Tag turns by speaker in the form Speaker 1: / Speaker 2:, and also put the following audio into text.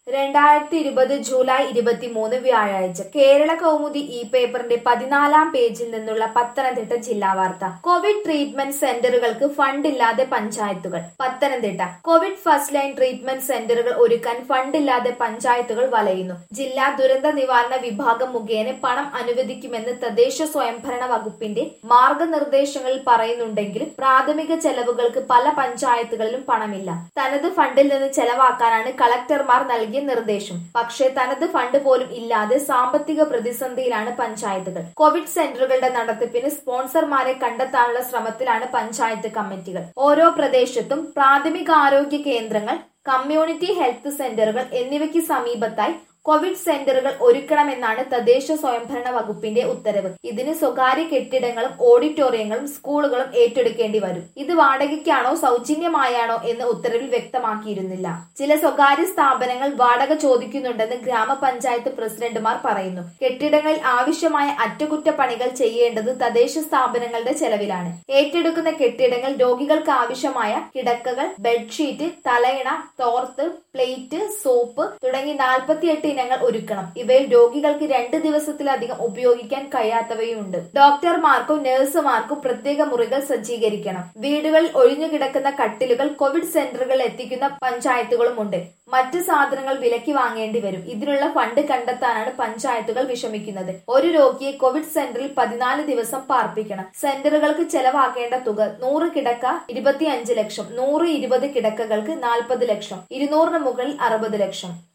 Speaker 1: രണ്ടായിരത്തി ഇരുപത് ജൂലൈ ഇരുപത്തിമൂന്ന് വ്യാഴാഴ്ച കേരള കൗമുദി ഇ പേപ്പറിന്റെ പതിനാലാം പേജിൽ നിന്നുള്ള പത്തനംതിട്ട ജില്ലാ വാർത്ത കോവിഡ് ട്രീറ്റ്മെന്റ് സെന്ററുകൾക്ക് ഫണ്ടില്ലാതെ പഞ്ചായത്തുകൾ Pathanamthitta covid first line treatment സെന്ററുകൾ ഒരുക്കാൻ ഫണ്ടില്ലാതെ പഞ്ചായത്തുകൾ വലയുന്നു ജില്ലാ ദുരന്ത നിവാരണ വിഭാഗം മുഖേന പണം അനുവദിക്കുമെന്ന് തദ്ദേശ സ്വയംഭരണ വകുപ്പിന്റെ മാർഗനിർദ്ദേശങ്ങളിൽ പറയുന്നുണ്ടെങ്കിലും പ്രാഥമിക ചെലവുകൾക്ക് പല പഞ്ചായത്തുകളിലും പണമില്ല തനത് ഫണ്ടിൽ നിന്ന് ചെലവാക്കാനാണ് കളക്ടർമാർ നൽകിയ നിർദ്ദേശം പക്ഷേ തനത് ഫണ്ട് പോലും ഇല്ലാതെ സാമ്പത്തിക പ്രതിസന്ധിയിലാണ് പഞ്ചായത്തുകൾ കോവിഡ് സെന്ററുകളുടെ നടത്തിപ്പിന് സ്പോൺസർമാരെ കണ്ടെത്താനുള്ള ശ്രമത്തിലാണ് പഞ്ചായത്ത് കമ്മിറ്റികൾ ഓരോ പ്രദേശത്തും പ്രാഥമികാരോഗ്യ കേന്ദ്രങ്ങൾ കമ്മ്യൂണിറ്റി ഹെൽത്ത് സെന്ററുകൾ എന്നിവയ്ക്ക് സമീപത്തായി കോവിഡ് സെന്ററുകൾ ഒരുക്കണമെന്നാണ് തദ്ദേശ സ്വയംഭരണ വകുപ്പിന്റെ ഉത്തരവ് ഇതിന് സ്വകാര്യ കെട്ടിടങ്ങളും ഓഡിറ്റോറിയങ്ങളും സ്കൂളുകളും ഏറ്റെടുക്കേണ്ടി വരും ഇത് വാടകയ്ക്കാണോ സൗജന്യമായാണോ എന്ന് ഉത്തരവിൽ വ്യക്തമാക്കിയിരുന്നില്ല ചില സ്വകാര്യ സ്ഥാപനങ്ങൾ വാടക ചോദിക്കുന്നുണ്ടെന്ന് ഗ്രാമപഞ്ചായത്ത് പ്രസിഡന്റുമാർ പറയുന്നു കെട്ടിടങ്ങളിൽ ആവശ്യമായ അറ്റകുറ്റപ്പണികൾ ചെയ്യേണ്ടത് തദ്ദേശ സ്ഥാപനങ്ങളുടെ ചെലവിലാണ് ഏറ്റെടുക്കുന്ന കെട്ടിടങ്ങൾ രോഗികൾക്ക് ആവശ്യമായ കിടക്കകൾ ബെഡ്ഷീറ്റ് തലയിണ തോർത്ത് പ്ലേറ്റ് സോപ്പ് തുടങ്ങി നാൽപ്പത്തിയെട്ട് ഇനങ്ങൾ ഒരുക്കണം ഇവയിൽ രോഗികൾക്ക് രണ്ട് ദിവസത്തിലധികം ഉപയോഗിക്കാൻ കഴിയാത്തവയുണ്ട് ഡോക്ടർമാർക്കും നഴ്സുമാർക്കും പ്രത്യേക മുറികൾ സജ്ജീകരിക്കണം വീടുകളിൽ ഒഴിഞ്ഞുകിടക്കുന്ന കട്ടിലുകൾ കോവിഡ് സെന്ററുകളിൽ എത്തിക്കുന്ന പഞ്ചായത്തുകളുമുണ്ട് മറ്റ് സാധനങ്ങൾ വിലക്കി വാങ്ങേണ്ടി വരും ഇതിനുള്ള ഫണ്ട് കണ്ടെത്താനാണ് പഞ്ചായത്തുകൾ വിഷമിക്കുന്നത് ഒരു രോഗിയെ കോവിഡ് സെന്ററിൽ പതിനാല് ദിവസം പാർപ്പിക്കണം സെന്ററുകൾക്ക് ചെലവാക്കേണ്ട തുക നൂറ് കിടക്ക ഇരുപത്തിയഞ്ച് ലക്ഷം നൂറ് ഇരുപത് കിടക്കകൾക്ക് നാൽപ്പത് ലക്ഷം ഇരുന്നൂറിന് മുകളിൽ അറുപത് ലക്ഷം